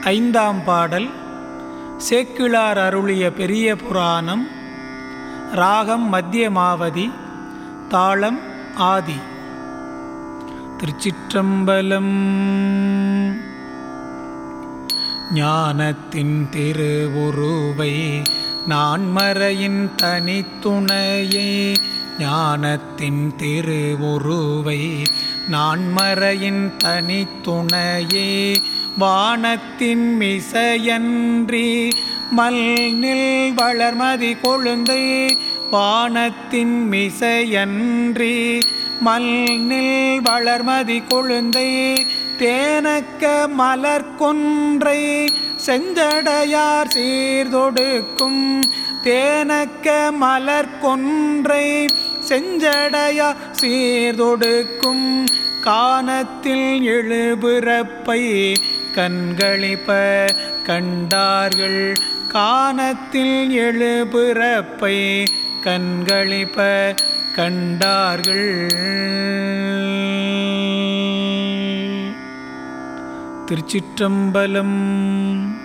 ஐந்தாம் பாடல் சேக்கிழார் அருளிய பெரிய புராணம் ராகம் மத்தியமாவதி தாளம் ஆதி திருச்சிற்றம்பலம் ஞானத்தின் திருவுருவை நான்மறையின் தனித்துணையை ஞானத்தின் திருவுருவை நான்மறையின் தனித்துணையே வானத்தின் மிசையன்றி மல்நில் வளர்மதி கொழுந்தை வானத்தின் மிசையன்றி மல்நில் வளர்மதி கொழுந்தை தேனக்க மலர் கொன்றை செஞ்சடையார் சீர்தொடுக்கும் தேனக்க மலர் கொன்றை செஞ்சடையா சீர்தொடுக்கும் கானத்தில் எழுபிறப்பை கண்களிப்ப கண்டார்கள் கானத்தில் எழுபிறப்பை கண்களிப்ப கண்டார்கள் திருச்சிற்றம்பலம்